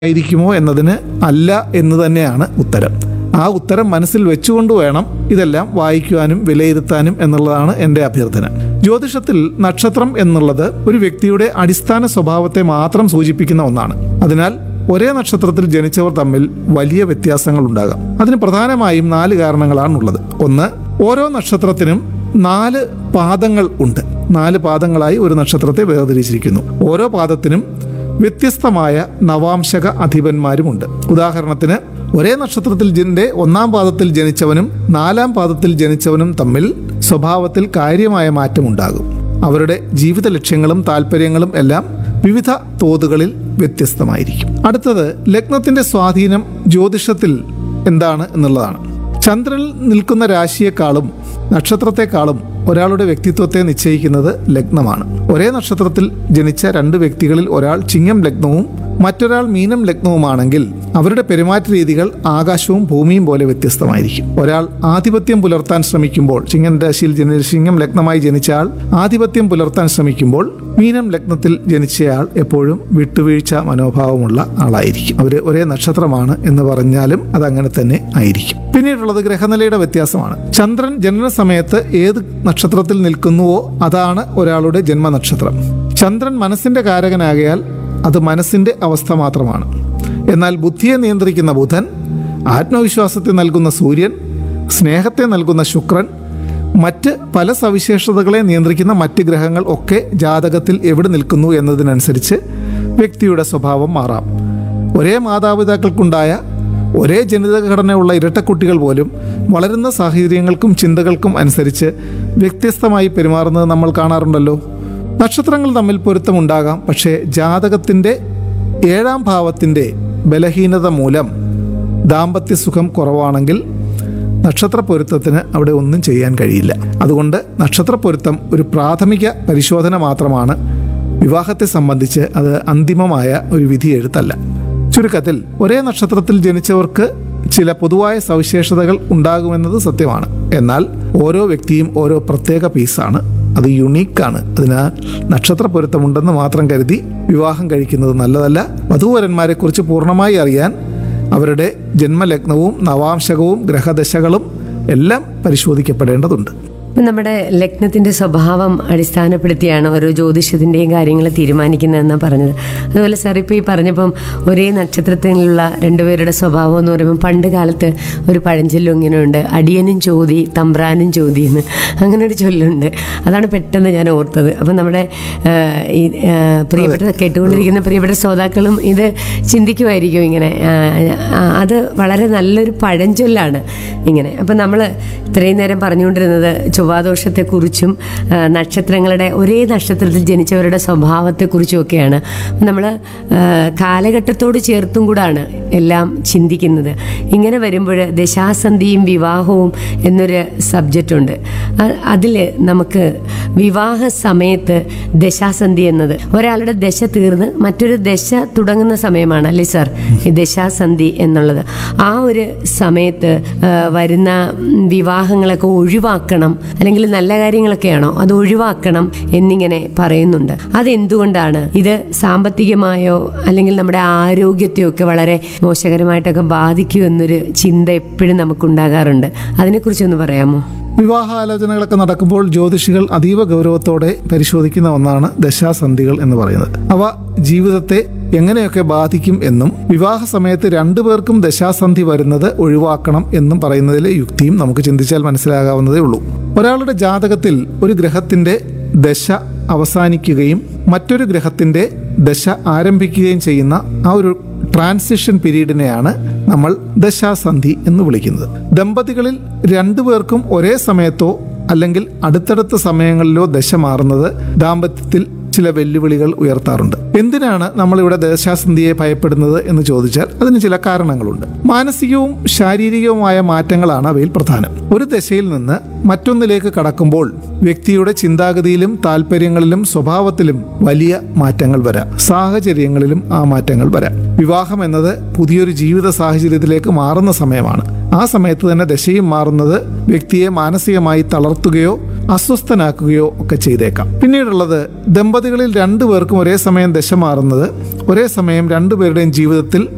ആയിരിക്കുമോ എന്നതിന് അല്ല എന്ന് തന്നെയാണ് ഉത്തരം ആ ഉത്തരം മനസ്സിൽ വെച്ചുകൊണ്ട് വേണം ഇതെല്ലാം വായിക്കുവാനും വിലയിരുത്താനും എന്നുള്ളതാണ് എൻ്റെ അഭ്യർത്ഥന ജ്യോതിഷത്തിൽ നക്ഷത്രം എന്നുള്ളത് ഒരു വ്യക്തിയുടെ അടിസ്ഥാന സ്വഭാവത്തെ മാത്രം സൂചിപ്പിക്കുന്ന ഒന്നാണ് അതിനാൽ ഒരേ നക്ഷത്രത്തിൽ ജനിച്ചവർ തമ്മിൽ വലിയ വ്യത്യാസങ്ങൾ ഉണ്ടാകാം അതിന് പ്രധാനമായും നാല് കാരണങ്ങളാണുള്ളത് ഒന്ന് ഓരോ നക്ഷത്രത്തിനും നാല് പാദങ്ങൾ ഉണ്ട് നാല് പാദങ്ങളായി ഒരു നക്ഷത്രത്തെ വേർതിരിച്ചിരിക്കുന്നു ഓരോ പാദത്തിനും വ്യത്യസ്തമായ നവാംശക അധിപന്മാരുമുണ്ട് ഉദാഹരണത്തിന് ഒരേ നക്ഷത്രത്തിൽ ജന്റെ ഒന്നാം പാദത്തിൽ ജനിച്ചവനും നാലാം പാദത്തിൽ ജനിച്ചവനും തമ്മിൽ സ്വഭാവത്തിൽ കാര്യമായ മാറ്റമുണ്ടാകും അവരുടെ ജീവിത ലക്ഷ്യങ്ങളും താല്പര്യങ്ങളും എല്ലാം വിവിധ തോതുകളിൽ വ്യത്യസ്തമായിരിക്കും അടുത്തത് ലഗ്നത്തിന്റെ സ്വാധീനം ജ്യോതിഷത്തിൽ എന്താണ് എന്നുള്ളതാണ് ചന്ദ്രനിൽ നിൽക്കുന്ന രാശിയെക്കാളും നക്ഷത്രത്തെക്കാളും ഒരാളുടെ വ്യക്തിത്വത്തെ നിശ്ചയിക്കുന്നത് ലഗ്നമാണ് ഒരേ നക്ഷത്രത്തിൽ ജനിച്ച രണ്ട് വ്യക്തികളിൽ ഒരാൾ ചിങ്ങം ലഗ്നവും മറ്റൊരാൾ മീനം ലഗ്നവുമാണെങ്കിൽ അവരുടെ പെരുമാറ്റ രീതികൾ ആകാശവും ഭൂമിയും പോലെ വ്യത്യസ്തമായിരിക്കും ഒരാൾ ആധിപത്യം പുലർത്താൻ ശ്രമിക്കുമ്പോൾ ചിങ്ങൻ രാശിയിൽ ജനി ചിങ്ങം ലഗ്നമായി ജനിച്ച ആൾ ആധിപത്യം പുലർത്താൻ ശ്രമിക്കുമ്പോൾ മീനം ലഗ്നത്തിൽ ജനിച്ചയാൾ എപ്പോഴും വിട്ടുവീഴ്ച മനോഭാവമുള്ള ആളായിരിക്കും അവർ ഒരേ നക്ഷത്രമാണ് എന്ന് പറഞ്ഞാലും അത് അങ്ങനെ തന്നെ ആയിരിക്കും പിന്നീടുള്ളത് ഗ്രഹനിലയുടെ വ്യത്യാസമാണ് ചന്ദ്രൻ ജനന സമയത്ത് ഏത് നക്ഷത്രത്തിൽ നിൽക്കുന്നുവോ അതാണ് ഒരാളുടെ ജന്മനക്ഷത്രം ചന്ദ്രൻ മനസ്സിന്റെ കാരകനാകയാൽ അത് മനസ്സിന്റെ അവസ്ഥ മാത്രമാണ് എന്നാൽ ബുദ്ധിയെ നിയന്ത്രിക്കുന്ന ബുധൻ ആത്മവിശ്വാസത്തെ നൽകുന്ന സൂര്യൻ സ്നേഹത്തെ നൽകുന്ന ശുക്രൻ മറ്റ് പല സവിശേഷതകളെ നിയന്ത്രിക്കുന്ന മറ്റ് ഗ്രഹങ്ങൾ ഒക്കെ ജാതകത്തിൽ എവിടെ നിൽക്കുന്നു എന്നതിനനുസരിച്ച് വ്യക്തിയുടെ സ്വഭാവം മാറാം ഒരേ മാതാപിതാക്കൾക്കുണ്ടായ ഒരേ ജനിതഘടനയുള്ള ഇരട്ടക്കുട്ടികൾ പോലും വളരുന്ന സാഹചര്യങ്ങൾക്കും ചിന്തകൾക്കും അനുസരിച്ച് വ്യത്യസ്തമായി പെരുമാറുന്നത് നമ്മൾ കാണാറുണ്ടല്ലോ നക്ഷത്രങ്ങൾ തമ്മിൽ പൊരുത്തമുണ്ടാകാം പക്ഷേ ജാതകത്തിൻ്റെ ഏഴാം ഭാവത്തിൻ്റെ ബലഹീനത മൂലം ദാമ്പത്യ സുഖം കുറവാണെങ്കിൽ നക്ഷത്ര പൊരുത്തത്തിന് അവിടെ ഒന്നും ചെയ്യാൻ കഴിയില്ല അതുകൊണ്ട് നക്ഷത്ര പൊരുത്തം ഒരു പ്രാഥമിക പരിശോധന മാത്രമാണ് വിവാഹത്തെ സംബന്ധിച്ച് അത് അന്തിമമായ ഒരു വിധി എഴുത്തല്ല ചുരുക്കത്തിൽ ഒരേ നക്ഷത്രത്തിൽ ജനിച്ചവർക്ക് ചില പൊതുവായ സവിശേഷതകൾ ഉണ്ടാകുമെന്നത് സത്യമാണ് എന്നാൽ ഓരോ വ്യക്തിയും ഓരോ പ്രത്യേക പീസാണ് അത് യുണീക്കാണ് അതിനാൽ നക്ഷത്ര പൊരുത്തമുണ്ടെന്ന് മാത്രം കരുതി വിവാഹം കഴിക്കുന്നത് നല്ലതല്ല വധൂവരന്മാരെ കുറിച്ച് പൂർണ്ണമായി അറിയാൻ അവരുടെ ജന്മലഗ്നവും നവാംശകവും ഗ്രഹദശകളും എല്ലാം പരിശോധിക്കപ്പെടേണ്ടതുണ്ട് ഇപ്പം നമ്മുടെ ലഗ്നത്തിന്റെ സ്വഭാവം അടിസ്ഥാനപ്പെടുത്തിയാണ് ഓരോ ജ്യോതിഷത്തിന്റെയും കാര്യങ്ങൾ തീരുമാനിക്കുന്നതെന്നാണ് പറഞ്ഞത് അതുപോലെ സാർ ഇപ്പോൾ ഈ പറഞ്ഞപ്പം ഒരേ നക്ഷത്രത്തിലുള്ള രണ്ടുപേരുടെ സ്വഭാവം എന്ന് പറയുമ്പോൾ പണ്ട് കാലത്ത് ഒരു പഴഞ്ചൊല്ലും ഇങ്ങനെയുണ്ട് അടിയനും ചോതി തമ്പ്രാനും ചോതി എന്ന് അങ്ങനെ ഒരു ചൊല്ലുണ്ട് അതാണ് പെട്ടെന്ന് ഞാൻ ഓർത്തത് അപ്പം നമ്മുടെ ആ, ഈ ആ, പ്രിയപ്പെട്ട കേട്ടുകൊണ്ടിരിക്കുന്ന പ്രിയപ്പെട്ട ശ്രോതാക്കളും ഇത് ചിന്തിക്കുമായിരിക്കും ഇങ്ങനെ ആ, ആ, അത് വളരെ നല്ലൊരു പഴഞ്ചൊല്ലാണ് ഇങ്ങനെ അപ്പം നമ്മൾ ഇത്രയും നേരം പറഞ്ഞുകൊണ്ടിരുന്നത് ചൊവ്വാദോഷത്തെക്കുറിച്ചും ആ, നക്ഷത്രങ്ങളുടെ ഒരേ നക്ഷത്രത്തിൽ ജനിച്ചവരുടെ സ്വഭാവത്തെക്കുറിച്ചും ഒക്കെയാണ് നമ്മൾ കാലഘട്ടത്തോട് ചേർത്തും കൂടാണ് എല്ലാം ചിന്തിക്കുന്നത് ഇങ്ങനെ വരുമ്പോൾ ദശാസന്ധിയും വിവാഹവും എന്നൊരു സബ്ജക്റ്റ് ഉണ്ട് അതിൽ നമുക്ക് വിവാഹ സമയത്ത് ദശാസന്ധി എന്നത് ഒരാളുടെ ദശ തീർന്ന് മറ്റൊരു ദശ തുടങ്ങുന്ന സമയമാണ് അല്ലേ സാർ ഈ ദശാസന്ധി എന്നുള്ളത് ആ ഒരു സമയത്ത് ആ, വരുന്ന ഉം, വിവാഹങ്ങളൊക്കെ ഒഴിവാക്കണം അല്ലെങ്കിൽ നല്ല കാര്യങ്ങളൊക്കെയാണോ അത് ഒഴിവാക്കണം എന്നിങ്ങനെ പറയുന്നുണ്ട് അതെന്തുകൊണ്ടാണ് ഇത് സാമ്പത്തികമായോ അല്ലെങ്കിൽ നമ്മുടെ ആരോഗ്യത്തെയോ ഒക്കെ വളരെ മോശകരമായിട്ടൊക്കെ ബാധിക്കൂ എന്നൊരു ചിന്ത എപ്പോഴും നമുക്കുണ്ടാകാറുണ്ട് അതിനെക്കുറിച്ചൊന്ന് പറയാമോ വിവാഹാലോചനകളൊക്കെ നടക്കുമ്പോൾ ജ്യോതിഷികൾ അതീവ ഗൗരവത്തോടെ പരിശോധിക്കുന്ന ഒന്നാണ് ദശാസന്ധികൾ എന്ന് പറയുന്നത് അവ ജീവിതത്തെ എങ്ങനെയൊക്കെ ബാധിക്കും എന്നും വിവാഹ സമയത്ത് രണ്ടുപേർക്കും ദശാസന്ധി വരുന്നത് ഒഴിവാക്കണം എന്നും പറയുന്നതിലെ യുക്തിയും നമുക്ക് ചിന്തിച്ചാൽ മനസ്സിലാകാവുന്നതേ ഉള്ളൂ ഒരാളുടെ ജാതകത്തിൽ ഒരു ഗ്രഹത്തിന്റെ ദശ അവസാനിക്കുകയും മറ്റൊരു ഗ്രഹത്തിന്റെ ദശ ആരംഭിക്കുകയും ചെയ്യുന്ന ആ ഒരു ട്രാൻസിഷൻ പീരീഡിനെയാണ് നമ്മൾ ദശാസന്ധി എന്ന് വിളിക്കുന്നത് ദമ്പതികളിൽ രണ്ടുപേർക്കും ഒരേ സമയത്തോ അല്ലെങ്കിൽ അടുത്തടുത്ത സമയങ്ങളിലോ ദശ മാറുന്നത് ദാമ്പത്യത്തിൽ ചില വെല്ലുവിളികൾ ഉയർത്താറുണ്ട് എന്തിനാണ് നമ്മളിവിടെ ദേശാസന്ധിയെ ഭയപ്പെടുന്നത് എന്ന് ചോദിച്ചാൽ അതിന് ചില കാരണങ്ങളുണ്ട് മാനസികവും ശാരീരികവുമായ മാറ്റങ്ങളാണ് അവയിൽ പ്രധാനം ഒരു ദശയിൽ നിന്ന് മറ്റൊന്നിലേക്ക് കടക്കുമ്പോൾ വ്യക്തിയുടെ ചിന്താഗതിയിലും താല്പര്യങ്ങളിലും സ്വഭാവത്തിലും വലിയ മാറ്റങ്ങൾ വരാം സാഹചര്യങ്ങളിലും ആ മാറ്റങ്ങൾ വരാം വിവാഹം എന്നത് പുതിയൊരു ജീവിത സാഹചര്യത്തിലേക്ക് മാറുന്ന സമയമാണ് ആ സമയത്ത് തന്നെ ദശയും മാറുന്നത് വ്യക്തിയെ മാനസികമായി തളർത്തുകയോ അസ്വസ്ഥനാക്കുകയോ ഒക്കെ ചെയ്തേക്കാം പിന്നീടുള്ളത് ദമ്പതികളിൽ രണ്ടുപേർക്കും ഒരേ സമയം ദശ മാറുന്നത് ഒരേ സമയം രണ്ടുപേരുടെയും ജീവിതത്തിൽ